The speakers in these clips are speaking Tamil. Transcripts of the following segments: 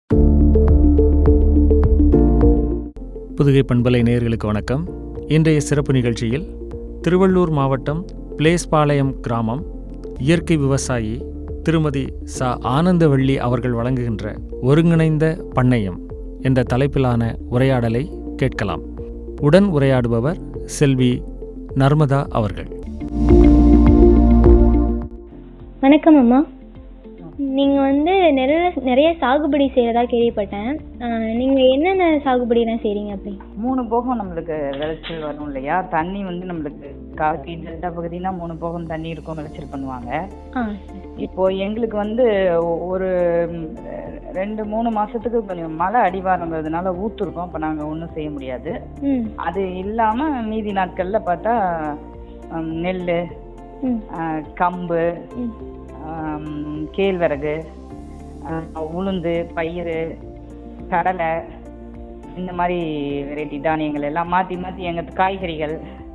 புதுகை பண்பலை நேயர்களுக்கு வணக்கம் இன்றைய சிறப்பு நிகழ்ச்சியில் திருவள்ளூர் மாவட்டம் பிளேஸ்பாளையம் கிராமம் இயற்கை விவசாயி திருமதி ச ஆனந்தவள்ளி அவர்கள் வழங்குகின்ற ஒருங்கிணைந்த பண்ணையம் என்ற தலைப்பிலான உரையாடலை கேட்கலாம் உடன் உரையாடுபவர் செல்வி நர்மதா அவர்கள் வணக்கம் அம்மா நீங்கள் வந்து நிறைய நிறைய சாகுபடி செய்கிறதா கேள்விப்பட்டேன் நீங்கள் என்னென்ன சாகுபடிலாம் செய்கிறீங்க அப்படி மூணு போகம் நம்மளுக்கு விளைச்சல் வரும் இல்லையா தண்ணி வந்து நம்மளுக்கு காக்கி டெல்டா பகுதினா மூணு போகம் தண்ணி இருக்கும் விளைச்சல் பண்ணுவாங்க ஆ இப்போ எங்களுக்கு வந்து ஒ- ஒரு ம், ரெண்டு மூணு மாசத்துக்கு கொஞ்சம் மழை அடிவாரங்கிறதுனால ஊத்துருக்கோம் அப்போ நாங்கள் ஒன்றும் செய்ய முடியாது ம் அது இல்லாமல் மீதி நாட்களில் பார்த்தா ம், நெல் ம் ஆ, கம்பு ம் ஆம், கேழ்வரகு ஆ, உளுந்து பயிறு கடலை இந்த மாதிரி வெரைட்டி தானியங்கள் எல்லாம் மாற்றி மாற்றி எங்கள் காய்கறிகள்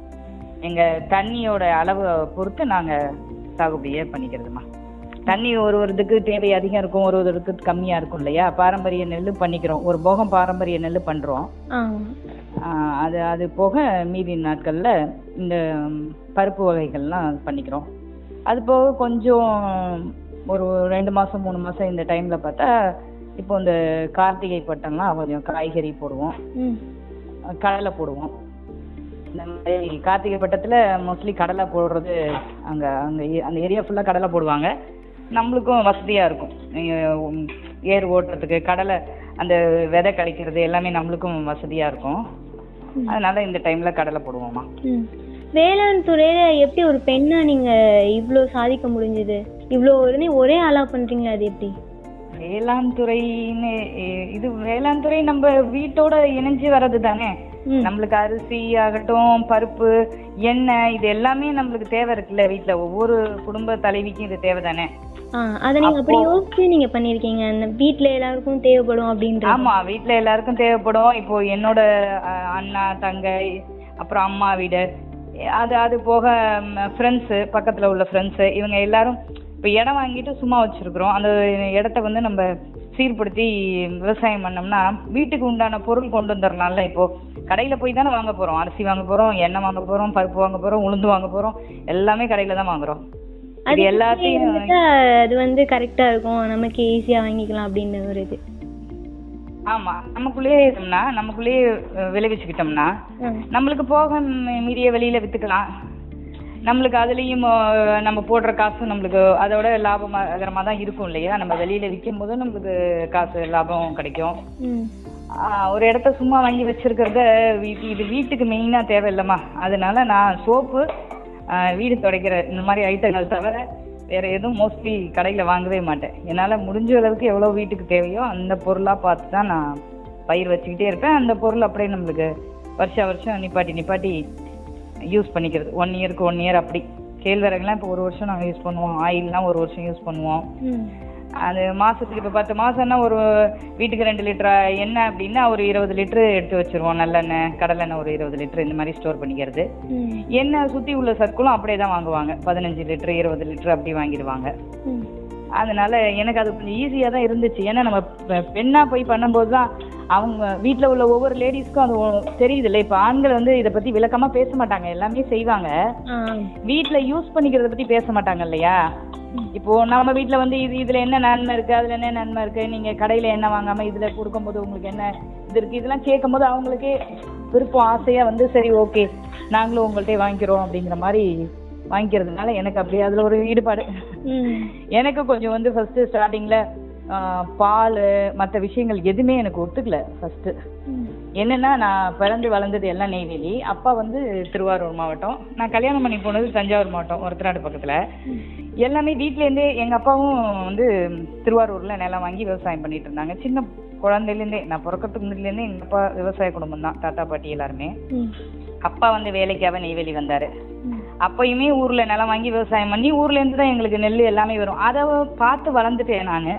எங்கள் தண்ணியோட அளவை பொறுத்து நாங்கள் சாகுபடியே பண்ணிக்கிறதுமா தண்ணி ஒரு ஒரு இதுக்கு தேவை அதிகம் இருக்கும் ஒரு ஒரு இதுக்கு கம்மியாக இருக்கும் இல்லையா பாரம்பரிய நெல் பண்ணிக்கிறோம் ஒரு போகம் பாரம்பரிய நெல் பண்ணுறோம் ஆ அது அது போக மீதி நாட்களில் இந்த ம், பருப்பு வகைகள்லாம் பண்ணிக்கிறோம் அது போக கொஞ்சம் ஒரு ரெண்டு மாதம் மூணு மாதம் இந்த டைமில் பார்த்தா இப்போ இந்த கார்த்திகை பட்டம்லாம் கொஞ்சம் காய்கறி போடுவோம் ம் கடலை போடுவோம் இந்த மாதிரி கார்த்திகை பட்டத்தில் மோஸ்ட்லி கடலை போடுறது அங்கே அங்கே அந்த ஏரியா ஃபுல்லாக கடலை போடுவாங்க நம்மளுக்கும் வசதியாக இருக்கும் நீங்க, உம், ஏர் ஓட்டுறதுக்கு கடலை அந்த விதை கிடைக்கிறது எல்லாமே நம்மளுக்கும் வசதியாக இருக்கும் அதனால இந்த டைமில் கடலை போடுவோம்மா ம் வேளாண் துறையில் எப்படி ஒரு பெண்ணாக நீங்கள் இவ்வளோ சாதிக்க முடிஞ்சது இவ்வளோ உடனே ஒரே ஆளாக பண்ணுறீங்க அது எப்படி வேளாண் துறைன்னு இ- இது வேளாண் துறை நம்ம வீட்டோட இணைஞ்சு வர்றது தானே ம் நம்மளுக்கு அரிசி ஆகட்டும் பருப்பு எண்ணெய் இது எல்லாமே நம்மளுக்கு தேவை இருக்குல்ல வீட்டில் ஒவ்வொரு குடும்ப தலைவிக்கும் இது தேவை தானே ஆ அதை நீங்கள் அப்படி யோசிச்சு நீங்கள் பண்ணியிருக்கீங்க அந்த வீட்டில் எல்லாருக்கும் தேவைப்படும் அப்படின்ற ஆமா வீட்ல எல்லாருக்கும் தேவைப்படும் இப்போ என்னோட அஹ், அண்ணா தங்கை அப்புறம் அம்மா வீடு அது அது போக ஃப்ரெண்ட்ஸு பக்கத்துல உள்ள ஃப்ரெண்ட்ஸு இவங்க எல்லாரும் இப்போ இடம் வாங்கிட்டு சும்மா வச்சிருக்கிறோம் அந்த இடத்த வந்து நம்ம சீர்படுத்தி விவசாயம் பண்ணோம்னா வீட்டுக்கு உண்டான பொருள் கொண்டு வந்துடலாம்ல இப்போ கடையில போய் தானே வாங்க போறோம் அரிசி வாங்க போறோம் எண்ணெய் வாங்க போறோம் பருப்பு வாங்க போறோம் உளுந்து வாங்க போறோம் எல்லாமே கடையில தான் வாங்குறோம் அது இது எல்லாத்தையும் இருந்துட்டா அது வந்து கரெக்டாக இருக்கும் நமக்கு ஈஸியாக வாங்கிக்கலாம் அப்படின்னு ஒரு இது ஆமா நமக்குள்ளேயே இருந்தோம்னா நமக்குள்ளேயே அஹ், விளைவிச்சுக்கிட்டோம்னா ம் நம்மளுக்கு போக மி- மீதிய வெளியில வித்துக்கலாம் நம்மளுக்கு அதுலேயும் அஹ், நம்ம போடுற காசு நம்மளுக்கு அதோட லாபகரமாக தான் இருக்கும் இல்லையா நம்ம வெளியில விற்கும் போது நம்மளுக்கு காசு லாபம் கிடைக்கும் ம் ஆஹ், ஒரு இடத்த சும்மா வாங்கி வச்சிருக்கிறத வீட்டு இது வீட்டுக்கு மெயினாக தேவையில்லைம்மா அதனால நான் சோப்பு வீடு துடைக்கிற இந்த மாதிரி ஐட்டங்கள் தவிர வேற எதுவும் மோஸ்ட்லி கடையில் வாங்கவே மாட்டேன் என்னால் முடிஞ்ச அளவுக்கு எவ்வளோ வீட்டுக்கு தேவையோ அந்த பொருளாக பார்த்து தான் நான் பயிர் வச்சுக்கிட்டே இருப்பேன் அந்த பொருள் அப்படியே நம்மளுக்கு வருஷம் வருஷம் நிப்பாட்டி நிப்பாட்டி யூஸ் பண்ணிக்கிறது ஒன் இயருக்கு ஒன் இயர் அப்படி கேழ்வரகுலாம் இப்போ ஒரு வருஷம் நாங்கள் யூஸ் பண்ணுவோம் ஆயில்லாம் ஒரு வருஷம் யூஸ் பண்ணுவோம் ம் அது மாசத்துக்கு இப்போ பத்து மாசம்னா ஒரு வீட்டுக்கு ரெண்டு லிட்டர் எண்ணெய் அப்படின்னா ஒரு இருபது லிட்டரு எடுத்து வச்சிருவோம் நல்லெண்ணெய் கடலெண்ணெய் ஒரு இருபது லிட்டர் இந்த மாதிரி ஸ்டோர் பண்ணிக்கிறது ம் எண்ணெய் சுற்றி உள்ள சர்க்கிளும் அப்படியே தான் வாங்குவாங்க பதினஞ்சு லிட்டர் இருபது லிட்டர் அப்படி வாங்கிடுவாங்க ம் அதனால எனக்கு அது கொஞ்சம் ஈஸியாக தான் இருந்துச்சு ஏன்னா நம்ம பெ- பெண்ணா போய் பண்ணும்போது தான் அவங்க வீட்டில் உள்ள ஒவ்வொரு லேடிஸ்க்கும் அது ஒ- தெரியுது இல்லை இப்போ ஆண்கள் வந்து இதை பற்றி விளக்கமாக பேச மாட்டாங்க எல்லாமே செய்வாங்க ஆ வீட்டில் யூஸ் பண்ணிக்கிறத பற்றி பேச மாட்டாங்க இல்லையா இப்போ நம்ம வீட்டில் வந்து இது இதில் என்ன நன்மை இருக்குது அதில் என்ன நன்மை இருக்குது நீங்கள் கடையில் என்ன வாங்காமல் இதில் கொடுக்கும்போது உங்களுக்கு என்ன இது இருக்குது இதெல்லாம் கேட்கும்போது அவங்களுக்கே விருப்பம் ஆசையாக வந்து சரி ஓகே நாங்களும் உங்கள்கிட்ட வாங்கிக்கிறோம் அப்படிங்கிற மாதிரி வாங்கிக்கிறதுனால எனக்கு அப்படியே அதில் ஒரு ஈடுபாடு ம் எனக்கு கொஞ்சம் வந்து ஃபஸ்ட்டு ஸ்டார்டிங்கில் பால் மற்ற விஷயங்கள் எதுவுமே எனக்கு ஒத்துக்கல ஃபஸ்ட்டு ம் என்னன்னா நான் பிறந்து வளர்ந்தது எல்லாம் நெய்வேலி அப்பா வந்து திருவாரூர் மாவட்டம் நான் கல்யாணம் பண்ணி போனது தஞ்சாவூர் மாவட்டம் ஒருத்தநாடு பக்கத்தில் எல்லாமே வீட்டிலேருந்தே எங்கள் அப்பாவும் வந்து திருவாரூரில் நிலம் வாங்கி விவசாயம் பண்ணிட்டு இருந்தாங்க சின்ன குழந்தையிலேருந்தே நான் பிறக்கிறதுக்கு முன்னாடிலேருந்தே எங்கள் அப்பா விவசாய குடும்பம் தான் தாத்தா பாட்டி எல்லாருமே ம் அப்பா வந்து வேலைக்காக நெய்வேலி வந்தார் ம் அப்பயுமே ஊரில் நிலம் வாங்கி விவசாயம் பண்ணி ஊர்லேருந்து தான் எங்களுக்கு நெல் எல்லாமே வரும் அதை பார்த்து வளர்ந்துட்டேன் நான்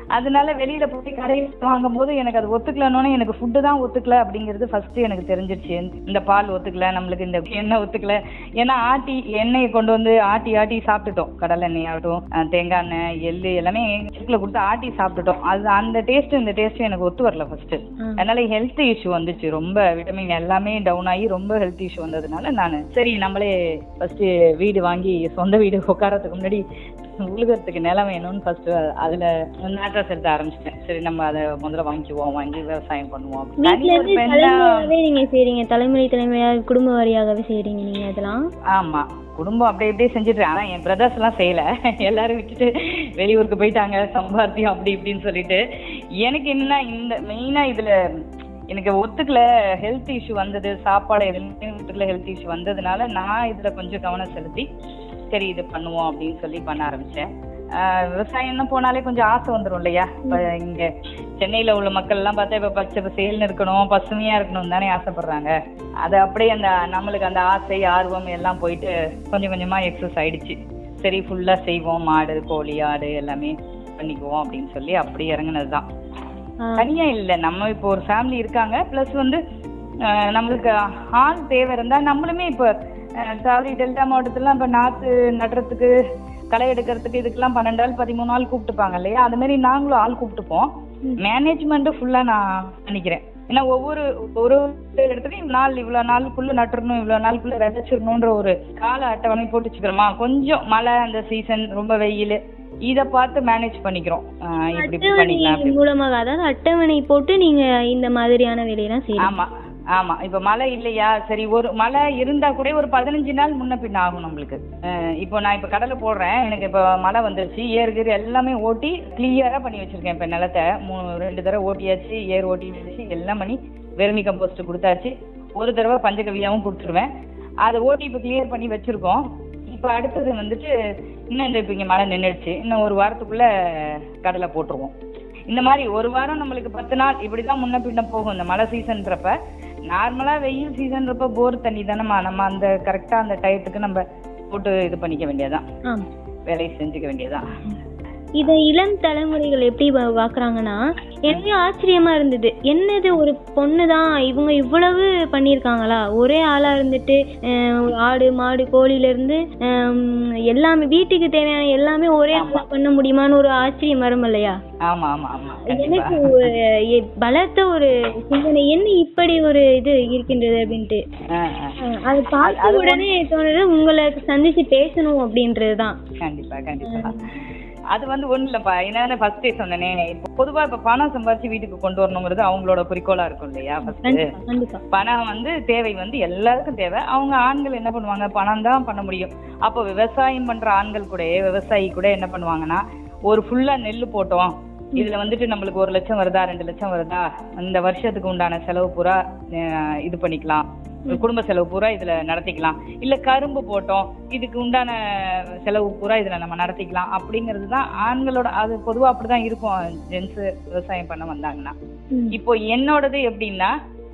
அதனால வெளியில போய் கடையில் வாங்கும்போது எனக்கு அது ஒத்துக்கலன்னு எனக்கு ஃபுட்டு தான் ஒத்துக்கல அப்படிங்கிறது ஃபர்ஸ்ட் எனக்கு தெரிஞ்சிருச்சு இந்த பால் ஒத்துக்கல நம்மளுக்கு இந்த எண்ணெய் ஒத்துக்கல ஏன்னா ஆட்டி எண்ணெயை கொண்டு வந்து ஆட்டி ஆட்டி சாப்பிட்டுட்டோம் கடலை எண்ணெய் ஆகட்டும் அஹ் தேங்காய் எண்ணெய் எள்ளு எல்லாமே சிக்கில் கொடுத்து ஆட்டி சாப்பிட்டுட்டோம் அது அந்த டேஸ்ட் இந்த டேஸ்ட் எனக்கு ஒத்து வரல ஃபர்ஸ்ட் அதனால ஹெல்த் இஷ்யூ வந்துச்சு ரொம்ப விட்டமின் எல்லாமே டவுன் ஆகி ரொம்ப ஹெல்த் இஷ்யூ வந்ததுனால நான் சரி நம்மளே ஃபர்ஸ்ட் வீடு வாங்கி சொந்த வீடு உட்காரத்துக்கு முன்னாடி உழுகிறதுக்கு நிலம் வேணும்னு ஃபர்ஸ்ட் அதுல மேட்ரஸ் எடுத்து ஆரம்பிச்சிட்டேன் சரி நம்ம அதை முதல்ல வாங்கிக்குவோம் வாங்கி விவசாயம் பண்ணுவோம் வீட்ல தனி ஒரு இருந்து பெண்ணா தலைமுறையாவே நீங்க செய்றீங்க தலைமுறை தலைமுறையாக குடும்ப வாரியாகவே செய்றீங்க நீங்க அதெல்லாம் ஆமா குடும்பம் அப்படியே அப்படியே செஞ்சுட்டு ஆனா என் பிரதர்ஸ் எல்லாம் செய்யல எல்லாரும் விட்டுட்டு வெளியூருக்கு போயிட்டாங்க சம்பாத்தியம் அப்படி இப்படின்னு சொல்லிட்டு எனக்கு என்னன்னா இந்த மெயினா இதுல எனக்கு ஒத்துக்கல ஹெல்த் இஷ்யூ வந்தது சாப்பாடு எதுவுமே ஒத்துக்கல ஹெல்த் இஷ்யூ வந்ததுனால நான் இதுல கொஞ்சம் கவனம் செலுத்தி சரி இது பண்ணுவோம் அப்படின்னு சொல்லி பண்ண ஆரம்பிச்சேன் ஆஹ் விவசாயம்னு போனாலே கொஞ்சம் ஆசை வந்துரும் இல்லையா இப்ப இங்க சென்னையில உள்ள மக்கள் எல்லாம் பார்த்தா இப்ப பச்சை பசேல்னு இருக்கணும் பசுமையா இருக்கணும் தானே ஆசைப்படுறாங்க அது அப்படியே அந்த நம்மளுக்கு அந்த ஆசை ஆர்வம் எல்லாம் போயிட்டு கொஞ்சம் கொஞ்சமா எக்ஸஸ் ஆயிடுச்சு சரி ஃபுல்லா செய்வோம் மாடு கோழி ஆடு எல்லாமே பண்ணிக்குவோம் அப்படின்னு சொல்லி அப்படி இறங்குனது தான் ஆ, தனியா இல்ல நம்ம இப்போ ஒரு ஃபேமிலி இருக்காங்க ப்ளஸ் வந்து அஹ், நம்மளுக்கு ஆள் தேவை இருந்தா நம்மளுமே இப்போ சாரி டெல்டா மாவட்டத்துலாம் இப்போ நாற்று நடுறதுக்கு களை எடுக்கிறதுக்கு இதுக்கெல்லாம் பன்னெண்டு நாள் பதிமூணு நாள் கூப்பிட்டுப்பாங்க இல்லையா அது மாதிரி நாங்களும் ஆள் கூப்பிட்டுப்போம் மேனேஜ்மெண்ட்டு ஃபுல்லா நான் பண்ணிக்கிறேன் ஏன்னா ஒவ்வொரு ஒரு இடத்துலையும் இவ்வளவு நாள் இவ்வளவு நாளுக்குள்ள நட்டுறணும் இவ்வளவு நாளுக்குள்ள விதைச்சிடணுன்ற ஒரு கால அட்டவணை போட்டு வச்சுக்கிறோமா கொஞ்சம் மழை அந்த சீசன் ரொம்ப வெயில் இத பார்த்து மேனேஜ் பண்ணிக்கிறோம் ஆஹ் இப்படி இப்படி பண்ணிக்கலாம் அட்டவணை அப்படி மூலமாக அதாவது அட்டவணை போட்டு நீங்க இந்த மாதிரியான வேலையெல்லாம் செய்றீங்க ஆமா ஆமா இப்ப மழை இல்லையா சரி ஒரு மழை இருந்தா கூட ஒரு பதினஞ்சு நாள் முன்ன பின்ன ஆகும் நம்மளுக்கு அஹ் இப்போ நான் இப்ப கடலை போடுறேன் எனக்கு இப்ப மழை வந்துருச்சு ஏர் கீர் எல்லாமே ஓட்டி கிளியரா பண்ணி வச்சிருக்கேன் இப்ப நிலத்தை மூணு ரெண்டு தடவை ஓட்டியாச்சு ஏர் ஓட்டி வச்சு எல்லாம் பண்ணி வெர்மி கம்போஸ்ட் கொடுத்தாச்சு ஒரு தடவை பஞ்சகவியாவும் கொடுத்துருவேன் அதை ஓட்டி இப்ப கிளியர் பண்ணி வச்சிருக்கோம் இப்ப அடுத்தது வந்துட்டு இன்னும் இந்த இப்ப இங்க மழை நின்றுடுச்சு இன்னும் ஒரு வாரத்துக்குள்ள கடலை போட்டுருவோம் இந்த மாதிரி ஒரு வாரம் நம்மளுக்கு பத்து நாள் இப்படிதான் முன்ன பின்ன போகும் இந்த மழை சீசன்றப்ப நார்மலா வெயில் சீசன்றப்ப போர் தண்ணி தானேம்மா நம்ம அந்த கரெக்டா அந்த டயத்துக்கு நம்ம போட்டு இது பண்ணிக்க வேண்டியதுதான் ஆ வேலையை செஞ்சுக்க வேண்டியதுதான் இதை இளம் தலைமுறைகள் எப்படி பா- பாக்குறாங்கன்னா எனக்கு ஆச்சரியமா இருந்தது என்னது ஒரு பொண்ணு தான் இவங்க இவ்வளவு பண்ணியிருக்காங்களா ஒரே ஆளா இருந்துட்டு அஹ், ஒரு ஆடு மாடு கோழில இருந்து ஹம், எல்லாமே வீட்டுக்கு தேவையான எல்லாமே ஒரே ஆளா பண்ண முடியுமான்னு ஒரு ஆச்சரியம் வரும் இல்லையா ஆமா ஆமா ஆமா எனக்கு கண்டிப்பா ஒரு எ- பலத்த ஒரு சிந்தனை என்ன இப்படி ஒரு இது இருக்கின்றது அப்படின்ட்டு ஆ, ஆ. அஹ், அது பார்த்த உடனே தோணுது உங்களை சந்திச்சு பேசணும் அப்படின்றதுதான் கண்டிப்பா கண்டிப்பா அது வந்து ஒண்ணு இல்லப்பா என்னன்னு ஃபர்ஸ்டே சொன்னேனே இப்போ பொதுவா இப்ப பணம் சம்பாரிச்சு வீட்டுக்கு கொண்டு வரணுங்கிறது அவங்களோட குறிக்கோளா இருக்கும் இல்லையா ஃபர்ஸ்ட் கண்டிப்பா கண்டிப்பா பணம் வந்து தேவை வந்து எல்லாருக்கும் தேவை அவங்க ஆண்கள் என்ன பண்ணுவாங்க பணம் தான் பண்ண முடியும் அப்போ விவசாயம் பண்ற ஆண்கள் கூட விவசாயி கூட என்ன பண்ணுவாங்கன்னா ஒரு ஃபுல்லா நெல் போட்டோம் இதுல வந்துட்டு நம்மளுக்கு ஒரு லட்சம் வருதா ரெண்டு லட்சம் வருதா இந்த வருஷத்துக்கு உண்டான செலவு பூரா அஹ், இது பண்ணிக்கலாம் குடும்ப செலவு பூரா இதுல நடத்திக்கலாம் இல்ல கரும்பு போட்டோம் இதுக்கு உண்டான செலவு பூரா இதுல நம்ம நடத்திக்கலாம் அப்படிங்கிறது தான் ஆண்களோட அது பொதுவா அப்படிதான் இருக்கும் ஜென்ஸ் விவசாயம் பண்ண வந்தாங்கன்னா ம். இப்போ என்னோடது எப்படின்னா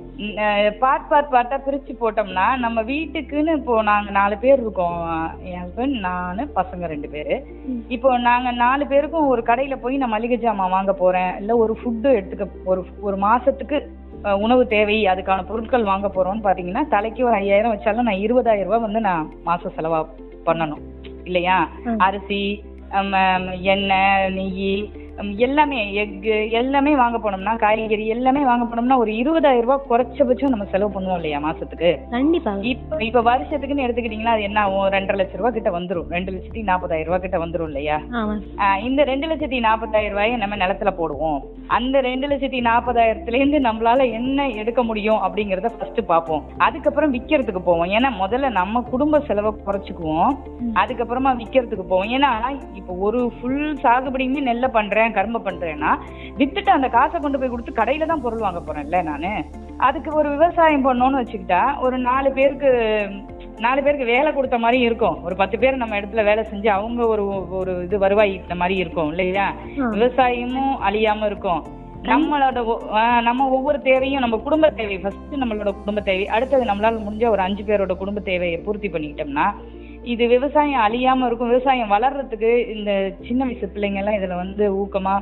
பார்ட் பார்ட் பார்ட்டா பிரிச்சு போட்டோம்னா நம்ம வீட்டுக்குன்னு இப்போ நாங்க நாலு பேர் இருக்கோம் என் ஹஸ்பண்ட் நானு பசங்க ரெண்டு பேரு ம். இப்போ நாங்க நாலு பேருக்கும் ஒரு கடையில போய் நான் மளிகை ஜாமான் வாங்க போறேன் இல்ல ஒரு ஃபுட்டு எடுத்துக்க ஒரு ஒரு மாசத்துக்கு அஹ், உணவு தேவை அதுக்கான பொருட்கள் வாங்க போறோம்னு பாத்தீங்கன்னா தலைக்கு ஒரு ஐயாயிரம் வச்சாலும் நான் இருபதாயிரம் ரூபாய் வந்து நான் மாசம் செலவா பண்ணணும் இல்லையா ம். அரிசி ஹம், ஹம், எண்ணெய் நெய் ஹம், எல்லாமே எக்கு எல்லாமே வாங்க போனோம்னா காய்கறி எல்லாமே வாங்க போனோம்னா ஒரு இருபதாயிரம் ரூபாய் குறைச்சபட்சம் நம்ம செலவு பண்ணுவோம் இல்லையா மாசத்துக்கு கண்டிப்பா இப்ப இப்ப வருஷத்துக்குன்னு எடுத்துக்கிட்டீங்கன்னா அது என்ன ஆகும் ரெண்டரை லட்ச ரூபாய் கிட்ட வந்துரும் ரெண்டு லட்சத்தி நாற்பதாயிரம் ரூபாய் கிட்ட வந்துரும் இல்லையா ஆமா ஆஹ் இந்த ரெண்டு லட்சத்தி நாற்பதாயிரம் ரூபாயை நம்ம நிலத்துல போடுவோம் அந்த ரெண்டு லட்சத்தி நாற்பதாயிரத்துல இருந்து நம்மளால என்ன எடுக்க முடியும் அப்படிங்கறத ஃபர்ஸ்ட் பார்ப்போம் அதுக்கப்புறம் விக்கிறதுக்கு போவோம் ஏன்னா முதல்ல நம்ம குடும்ப செலவை குறைச்சுக்குவோம் ம். அதுக்கப்புறமா விக்கிறதுக்கு போவோம் ஏன்னா இப்போ ஒரு ஃபுல் சாகுபடியுமே நெல்லை பண்றேன் கரும்பு பண்றேன்னா வித்துட்டு அந்த காசை கொண்டு போய் கொடுத்து கடையில தான் பொருள் வாங்க போறேன்ல நானு அதுக்கு ஒரு விவசாயம் பண்ணோம்னு வச்சுக்கிட்டா ஒரு நாலு பேருக்கு நாலு பேருக்கு வேலை கொடுத்த மாதிரி இருக்கும் ஒரு பத்து பேர் நம்ம இடத்துல வேலை செஞ்சு அவங்க ஒரு ஒரு இது வருவாய் இந்த மாதிரி இருக்கும் இல்லையா ஆ. விவசாயமும் அழியாம இருக்கும் நம்மளோட ஒ- ஆ, நம்ம ஒவ்வொரு தேவையும் நம்ம குடும்ப தேவை ஃபர்ஸ்ட் நம்மளோட குடும்ப தேவை அடுத்தது நம்மளால முடிஞ்ச ஒரு அஞ்சு பேரோட குடும்ப தேவையை பூர்த்தி பண்ணிக்கிட்டோம்னா இது விவசாயம் அழியாம இருக்கும் விவசாயம் வளர்றதுக்கு இந்த சின்ன வயசு பிள்ளைங்க எல்லாம் இதுல வந்து ஊக்கமா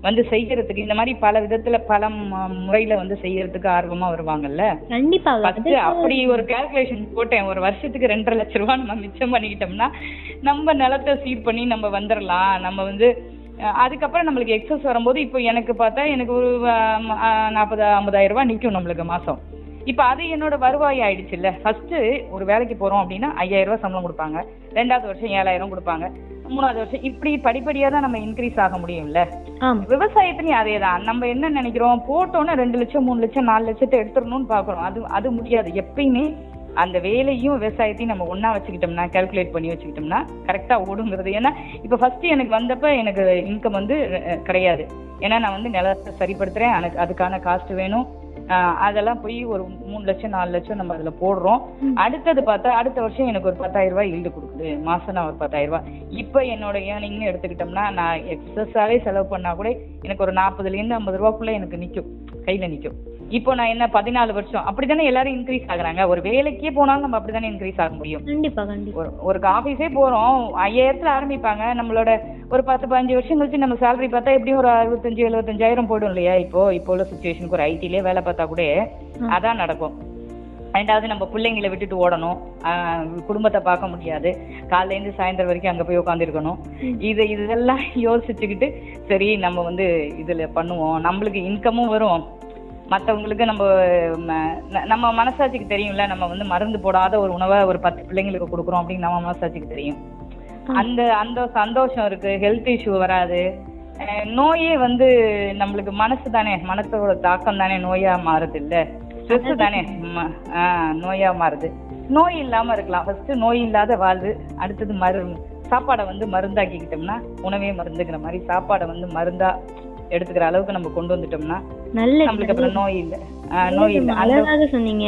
வந்து செய்யறதுக்கு இந்த மாதிரி பல விதத்துல பல ம- முறையில வந்து செய்யறதுக்கு ஆர்வமா வருவாங்கல்ல கண்டிப்பாக ஃபர்ஸ்ட் அப்படி ஒரு கால்குலேஷன் போட்டேன் ஒரு வருஷத்துக்கு ரெண்டரை லட்ச ரூபா நம்ம மிச்சம் பண்ணிக்கிட்டோம்னா நம்ம நிலத்தை சீர் பண்ணி நம்ம வந்துடலாம் நம்ம வந்து அஹ், அதுக்கப்புறம் நம்மளுக்கு எக்ஸஸ் வரும்போது இப்போ எனக்கு பார்த்தா எனக்கு ஒரு அஹ், அஹ், நாற்பது ஐம்பதாயிரம் ரூபாய் நிற்கும் நம்மளுக்கு மாசம் இப்போ அது என்னோட வருவாய் ஆயிடுச்சுல்ல ஃபர்ஸ்ட் ஒரு வேலைக்கு போறோம் அப்படின்னா ஐயாயிரம் ரூபாய் சம்பளம் கொடுப்பாங்க ரெண்டாவது வருஷம் ஏழாயிரம் கொடுப்பாங்க மூணாவது வருஷம் இப்படி படிப்படியா தான் நம்ம இன்க்ரீஸ் ஆக முடியும்ல ஆமா விவசாயத்துலயும் அதே தான் நம்ம என்ன நினைக்கிறோம் போட்டோன்னே ரெண்டு லட்சம் மூணு லட்சம் நாலு லட்சத்தை எடுத்துடணும்னு பாக்குறோம் அது அது முடியாது எப்பயுமே அந்த வேலையும் விவசாயத்தையும் நம்ம ஒண்ணா வச்சுக்கிட்டோம்னா கால்குலேட் பண்ணி வச்சுக்கிட்டோம்னா கரெக்டா ஓடுங்கிறது ஏன்னா இப்போ ஃபர்ஸ்ட் எனக்கு வந்தப்ப எனக்கு இன்கம் வந்து அஹ், கிடையாது ஏன்னா நான் வந்து நிலத்தை சரிப்படுத்துறேன் எனக்கு அதுக்கான காஸ்ட் வேணும் அஹ், அதெல்லாம் போய் ஒரு மூணு லட்சம் நாலு லட்சம் நம்ம அதுல போடுறோம் அடுத்தது பார்த்தா அடுத்த வருஷம் எனக்கு ஒரு பத்தாயிரம் ரூபாய் ஈல்டு கொடுக்குது மாசம் நான் ஒரு பத்தாயிரம் ரூபாய் இப்போ என்னோட ஏர்னிங்னு எடுத்துக்கிட்டோம்னா நான் எக்ஸஸாவே செலவு பண்ணா கூட எனக்கு ஒரு நாற்பதுல இருந்து ஐம்பது ரூபாய்க்குள்ள எனக்கு நிக்கும் கையில நிக்கும் இப்போ நான் என்ன பதினாலு வருஷம் அப்படித்தானே எல்லாரும் இன்க்ரீஸ் ஆகுறாங்க ஒரு வேலைக்கே போனாலும் நம்ம அப்படித்தானே இன்க்ரீஸ் ஆக முடியும் கண்டிப்பா கண்டிப்பா ஒரு ஒரு ஆஃபீஸே போறோம் ஐயாயிரத்துல ஆரம்பிப்பாங்க நம்மளோட ஒரு பத்து பதினஞ்சு வருஷம் கழிச்சு நம்ம சேலரி பார்த்தா எப்படியும் ஒரு அறுபத்தஞ்சு எழுபத்தஞ்சாயிரம் போயிடும் இல்லையா இப்போ இப்போ உள்ள சுச்சுவேஷனுக்கு ஒரு ஐடிலே வேலை பார்த்தா கூட அதான் நடக்கும் ரெண்டாவது நம்ம பிள்ளைங்களை விட்டுட்டு ஓடணும் ஆஹ் குடும்பத்தை பார்க்க முடியாது காலையில இருந்து சாயந்தரம் வரைக்கும் அங்க போய் உட்காந்துருக்கணும் இது இதெல்லாம் யோசிச்சுக்கிட்டு சரி நம்ம வந்து இதுல பண்ணுவோம் நம்மளுக்கு இன்கமும் வரும் மத்தவங்களுக்கு நம்ம ம- ந- நம்ம மனசாட்சிக்கு தெரியும்ல நம்ம வந்து மருந்து போடாத ஒரு உணவை ஒரு பத்து பிள்ளைங்களுக்கு கொடுக்குறோம் அப்படின்னு நம்ம மனசாட்சிக்கு தெரியும் அந்த அந்த சந்தோஷம் இருக்கு ஹெல்த் இஷ்யூ வராது அஹ் நோயே வந்து நம்மளுக்கு மனசு தானே மனசோட தாக்கம் தானே நோயா மாறுது இல்ல ஸ்ட்ரெஸ் தானே ம- ஆஹ் நோயா மாறுது நோய் இல்லாம இருக்கலாம் ஃபர்ஸ்ட் நோய் இல்லாத வாழ்வு அடுத்தது மரு சாப்பாடை வந்து மருந்தாக்கிக்கிட்டோம்னா உணவே மருந்துங்கிற மாதிரி சாப்பாடை வந்து மருந்தா எடுத்துக்கிற அளவுக்கு நம்ம கொண்டு வந்துட்டோம்னா நல்ல நம்மளுக்கு அப்புறம் நோய் இல்ல ஆஹ் நோய் இல்ல அந்த அழகாக சொன்னீங்க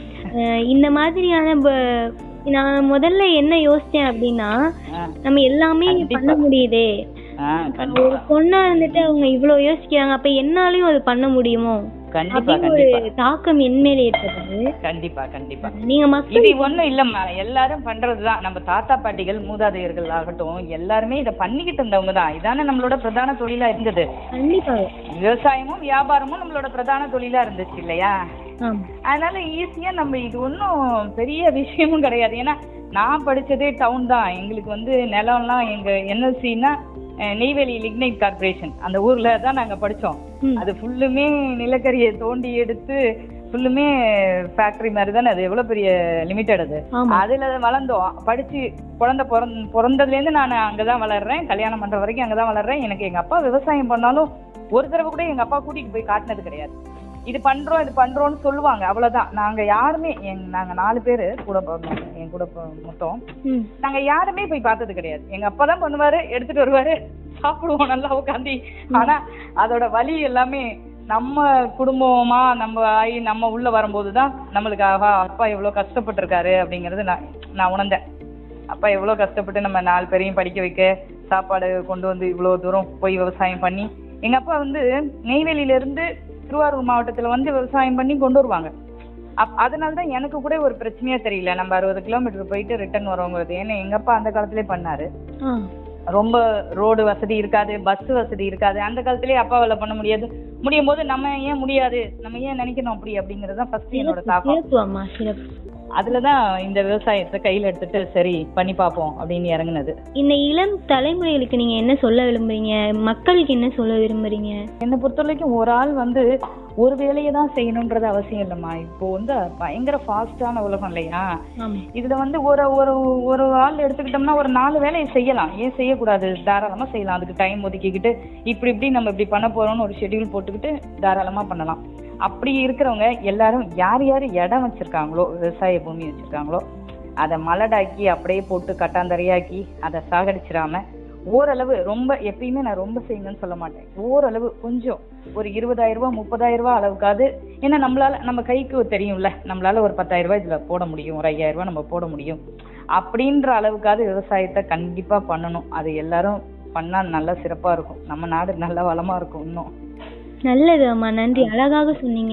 அஹ் இந்த மாதிரியான ப- நான் முதல்ல என்ன யோசிச்சேன் அப்படின்னா ஆஹ் நம்ம எல்லாமே பண்ண முடியுதே ஆஹ் கண்டிப்பா ஒரு பொண்ணா இருந்துட்டு அவங்க இவ்வளவு யோசிக்கிறாங்க அப்ப என்னாலயும் அது பண்ண முடியுமோ கண்டிப்பா அப்படின்னு ஒரு கண்டிப்பா தாக்கம் என் மேல ஏற்பட்டது கண்டிப்பா கண்டிப்பா நீங்க மக்கள் இது ஒண்ணும் இல்லம்மா எல்லாரும் பண்றதுதான் நம்ம தாத்தா பாட்டிகள் மூதாதையர்கள் ஆகட்டும் எல்லாருமே இத பண்ணிக்கிட்டு இருந்தவங்க தான் இதானே நம்மளோட பிரதான தொழிலா இருந்தது கண்டிப்பாக விவசாயமும் வியாபாரமும் நம்மளோட பிரதான தொழிலா இருந்துச்சு இல்லையா ஆமா அதனால ஈஸியா நம்ம இது ஒன்றும் பெரிய விஷயமும் கிடையாது ஏன்னா நான் படிச்சதே டவுன் தான் எங்களுக்கு வந்து நிலம்லாம் எங்க என்எல்சின்னா நெய்வேலி லிக்னைட் கார்பரேஷன் அந்த ஊர்ல தான் நாங்க படிச்சோம் ம். அது ஃபுல்லுமே நிலக்கரியை தோண்டி எடுத்து ஃபுல்லுமே ஃபேக்டரி மாதிரி தானே அது எவ்வளவு பெரிய லிமிடெட் அது ஆமா அதுல வளர்ந்தோம் படிச்சு குழந்தை பிறந்த பிறந்ததுல இருந்து நான் அங்கதான் வளர்றேன் கல்யாணம் பண்ற வரைக்கும் அங்கதான் வளர்றேன் எனக்கு எங்க அப்பா விவசாயம் பண்ணாலும் ஒரு தடவை கூட எங்க அப்பா கூட்டிட்டு போய் காட்டினது கிடையாது இது பண்றோம் இது பண்றோம்னு சொல்லுவாங்க அவ்வளவுதான் நாங்க யாருமே எங் நாங்க நாலு பேரு கூட பிறந்தவங்க என் கூட பி- மொத்தம் ம் நாங்க யாருமே போய் பார்த்தது கிடையாது எங்க அப்பா தான் பண்ணுவாரு எடுத்துட்டு வருவாரு சாப்பிடுவோம் நல்லா உட்காந்து ஆனா அதோட வலி எல்லாமே நம்ம குடும்பமா நம்ம ஆகி நம்ம உள்ள வரும்போது தான் நம்மளுக்கு ஆஹா அப்பா எவ்வளவு கஷ்டப்பட்டிருக்காரு அப்படிங்கறது நான் நான் உணர்ந்தேன் அப்பா எவ்வளவு கஷ்டப்பட்டு நம்ம நாலு பேரையும் படிக்க வைக்க சாப்பாடு கொண்டு வந்து இவ்வளவு தூரம் போய் விவசாயம் பண்ணி எங்க அப்பா வந்து நெய்வேலியில இருந்து திருவாரூர் மாவட்டத்துல வந்து விவசாயம் பண்ணி கொண்டு வருவாங்க அப் அதனால தான் எனக்கு கூட ஒரு பிரச்சனையா தெரியல நம்ம அறுபது கிலோமீட்டர் போயிட்டு ரிட்டர்ன் வரோங்கிறது ஏன்னா எங்க அப்பா அந்த காலத்திலே பண்ணாரு ஆ ரொம்ப ரோடு வசதி இருக்காது பஸ் வசதி இருக்காது அந்த காலத்திலேயே அப்பாவால பண்ண முடியாது முடியும் போது நம்ம ஏன் முடியாது நம்ம ஏன் நினைக்கணும் அப்படி அப்படிங்கறது தான் ஃபர்ஸ்ட் என்னோட தாக்கம் சிறப்பு அம்மா சிறப்பு அதுலதான் இந்த விவசாயத்தை கையில எடுத்துட்டு சரி பண்ணி பார்ப்போம் அப்படின்னு இறங்குனது இந்த இளம் தலைமுறைகளுக்கு நீங்க என்ன சொல்ல விரும்புறீங்க மக்களுக்கு என்ன சொல்ல விரும்புறீங்க என்னை பொறுத்த வரைக்கும் ஒரு ஆள் வந்து ஒரு வேலையை தான் செய்யணுன்றது அவசியம் இல்லைம்மா இப்போ வந்து பயங்கர ஃபாஸ்டான உலகம் இல்லையா ஆமா இதுல வந்து ஒரு ஒரு ஒரு ஆள் எடுத்துக்கிட்டோம்னா ஒரு நாலு வேலையை செய்யலாம் ஏன் செய்யக்கூடாது தாராளமா செய்யலாம் அதுக்கு டைம் ஒதுக்கிக்கிட்டு இப்படி இப்படி நம்ம இப்படி பண்ண போறோம்னு ஒரு ஷெட்யூல் போட்டுக்கிட்டு தாராளமா பண்ணலாம் அப்படி இருக்கிறவங்க எல்லாரும் யார் யார் இடம் வச்சிருக்காங்களோ விவசாய பூமி வச்சிருக்காங்களோ அதை மலடாக்கி அப்படியே போட்டு கட்டாந்தரையாக்கி அதை சாகடிச்சிடாம ஓரளவு ரொம்ப எப்பயுமே நான் ரொம்ப செய்யுங்கன்னு சொல்ல மாட்டேன் ஓரளவு கொஞ்சம் ஒரு இருபதாயிரம் ரூபாய் முப்பதாயிரம் ரூபாய் அளவுக்காவது ஏன்னா நம்மளால நம்ம கைக்கு தெரியும்ல நம்மளால ஒரு பத்தாயிரம் ரூபாய் இதுல போட முடியும் ஒரு ஐயாயிரம் ரூபாய் நம்ம போட முடியும் அப்படின்ற அளவுக்காவது விவசாயத்தை கண்டிப்பா பண்ணணும் அது எல்லாரும் பண்ணா நல்லா சிறப்பா இருக்கும் நம்ம நாடு நல்ல வளமா இருக்கும் இன்னும் நல்லது அம்மா நன்றி அழகாக சொன்னீங்க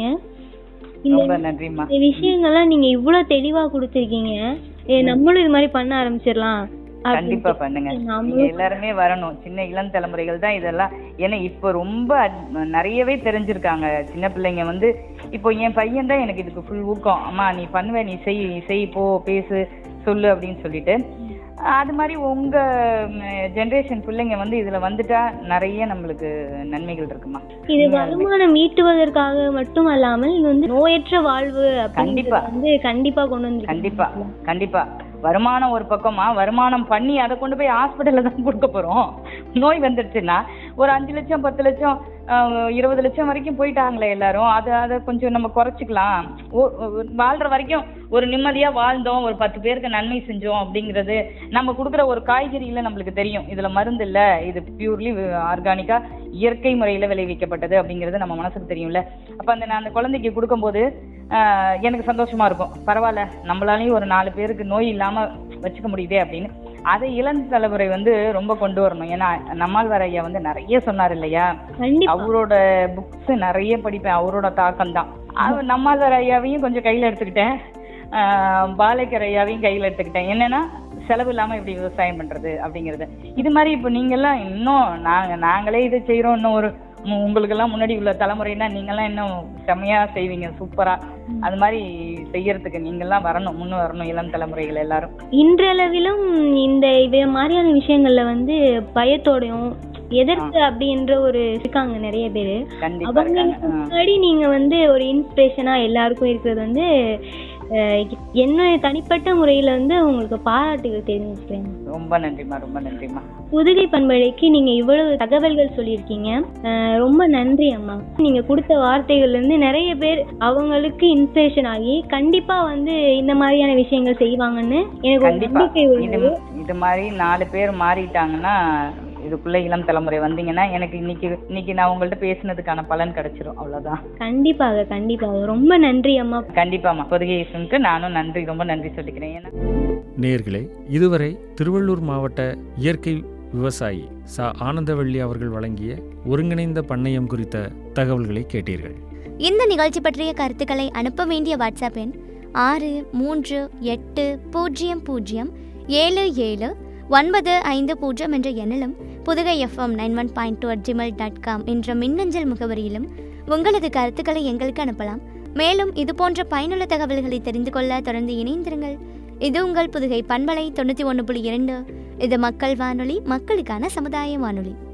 இந்த ரொம்ப நன்றிம்மா இந்த விஷயங்கள்லாம் நீங்க இவ்வளவு தெளிவா கொடுத்துருக்கீங்க ஏ நம்மளும் இது மாதிரி பண்ண ஆரம்பிச்சிடலாம் கண்டிப்பா பண்ணுங்க நீங்க எல்லாருமே வரணும் சின்ன இளம் தலைமுறைகள் தான் இதெல்லாம் ஏன்னா இப்போ ரொம்ப அட்- நிறையவே தெரிஞ்சிருக்காங்க சின்ன பிள்ளைங்க வந்து இப்போ என் பையன் தான் எனக்கு இதுக்கு ஃபுல் ஊக்கம் அம்மா நீ பண்ணுவ நீ செய் நீ செய் போ பேசு சொல்லு அப்படின்னு சொல்லிட்டு அது மாதிரி உங்க ஜெனரேஷன் பிள்ளைங்க வந்து இதுல வந்துட்டா நிறைய நம்மளுக்கு நன்மைகள் இருக்குமா இது வருமானம் ஈட்டுவதற்காக மட்டும் அல்லாமல் இது வந்து நோயற்ற வாழ்வு கண்டிப்பா. அப்படின்றது வந்து கண்டிப்பா கொண்டு வந்து கண்டிப்பா கண்டிப்பா வருமானம் ஒரு பக்கமா வருமானம் பண்ணி அதை கொண்டு போய் ஹாஸ்பிட்டல்ல தான் கொடுக்க போறோம் நோய் வந்துடுச்சுன்னா ஒரு அஞ்சு லட்சம் பத்து லட்சம் ஆஹ், இருபது லட்சம் வரைக்கும் போயிட்டாங்களே எல்லாரும் அதை அதை கொஞ்சம் நம்ம குறைச்சிக்கலாம் ஓ- ஓ- வாழ்ற வரைக்கும் ஒரு நிம்மதியா வாழ்ந்தோம் ஒரு பத்து பேருக்கு நன்மை செஞ்சோம் அப்படிங்கிறது நம்ம கொடுக்குற ஒரு காய்கறியில நம்மளுக்கு தெரியும் இதுல மருந்து இல்ல இது பியூர்லி ஆர்கானிக்கா இயற்கை முறையில விளைவிக்கப்பட்டது அப்படிங்கிறது நம்ம மனசுக்கு தெரியும்ல அப்ப அந்த நான் அந்த குழந்தைக்கு கொடுக்கும்போது ஆஹ், எனக்கு சந்தோஷமா இருக்கும் பரவாயில்ல நம்மளாலையும் ஒரு நாலு பேருக்கு நோய் இல்லாம வச்சுக்க முடியுதே அப்படின்னு அதை இளம் தலைமுறை வந்து ரொம்ப கொண்டு வரணும் ஏன்னா நம்மாழ்வார் ஐயா வந்து நிறைய சொன்னார் இல்லையா கண்டிப்பா அவரோட புக்ஸ் நிறைய படிப்பேன் அவரோட தாக்கம் தான் அவர் நம்மாழ்வார் ஐயாவையும் கொஞ்சம் கையில எடுத்துக்கிட்டேன் ஆஹ் பாலேக்கர் ஐயாவையும் கையில எடுத்துக்கிட்டேன் என்னன்னா செலவு இல்லாம இப்படி விவசாயம் பண்றது அப்படிங்கறது இது மாதிரி இப்போ நீங்க எல்லாம் இன்னும் நாங்க நாங்களே இதை செய்யறோம் இன்னும் ஒரு உம் உங்களுக்கெல்லாம் முன்னாடி உள்ள தலைமுறைனா நீங்கெல்லாம் இன்னும் செம்மையா செய்வீங்க சூப்பரா அது மாதிரி செய்யறதுக்கு நீங்கெல்லாம் வரணும் முன்ன வரணும் இளம் தலைமுறைகள் எல்லாரும் இன்றளவிலும் இந்த இவ மாதிரியான விஷயங்கள்ல வந்து பயத்தோடையும் எதற்கு அப்படின்ற ஒரு இருக்காங்க நிறைய பேரு கண்டிப்பா அவங்களுக்கு இருக்காங்க ஆ. முன்னாடி நீங்க வந்து ஒரு இன்ஸ்பிரேஷனா எல்லாருக்கும் இருக்கிறது வந்து அஹ், என்ன தனிப்பட்ட முறையில வந்து உங்களுக்கு பாராட்டுகள் தெரிஞ்சுக்கிறேன் ரொம்ப நன்றிம்மா ரொம்ப நன்றிம்மா புதுகை பண்பலைக்கு நீங்க இவ்வளவு தகவல்கள் சொல்லியிருக்கீங்க அஹ் ரொம்ப நன்றி அம்மா நீங்க கொடுத்த வார்த்தைகள்ல இருந்து நிறைய பேர் அவங்களுக்கு இன்ஸ்பிரேஷன் ஆகி கண்டிப்பா வந்து இந்த மாதிரியான விஷயங்கள் செய்வாங்கன்னு எனக்கு ஒரு கண்டிப்பா நம்பிக்கை இது உள்ளது இது மாதிரி நாலு பேர் மாறிட்டாங்கன்னா இதுக்குள்ள இளம் தலைமுறை வந்தீங்கன்னா எனக்கு இன்னைக்கு இன்னைக்கு நான் உங்கள்ட்ட பேசுனதுக்கான பலன் கிடைச்சிரும் அவ்வளவுதான் கண்டிப்பாக கண்டிப்பாக ரொம்ப நன்றி அம்மா கண்டிப்பாம்மா பொதுகை ஈசனுக்கு நானும் நன்றி ரொம்ப நன்றி சொல்லிக்கிறேன் ஏன்னா நேர்களே இதுவரை திருவள்ளூர் மாவட்ட இயற்கை விவசாயி ச ஆனந்தவள்ளி அவர்கள் வழங்கிய ஒருங்கிணைந்த பண்ணையம் குறித்த தகவல்களை கேட்டீர்கள் இந்த நிகழ்ச்சி பற்றிய கருத்துக்களை அனுப்ப வேண்டிய வாட்ஸ்அப் எண் ஆறு மூன்று எட்டு பூஜ்ஜியம் பூஜ்ஜியம் ஏழு ஏழு ஒன்பது ஐந்து பூஜ்ஜியம் என்ற எண்ணிலும் Pudhugai FM nine one point two at Gmail dot com என்ற மின்னஞ்சல் முகவரியிலும் உங்களது கருத்துக்களை எங்களுக்கு அனுப்பலாம் மேலும் இது போன்ற பயனுள்ள தகவல்களை தெரிந்து கொள்ள தொடர்ந்து இணைந்திருங்கள் இது உங்கள் புதுகை பண்பலை தொண்ணூற்றி ஒன்று புள்ளி இரண்டு இது மக்கள் வானொலி மக்களுக்கான சமுதாய வானொலி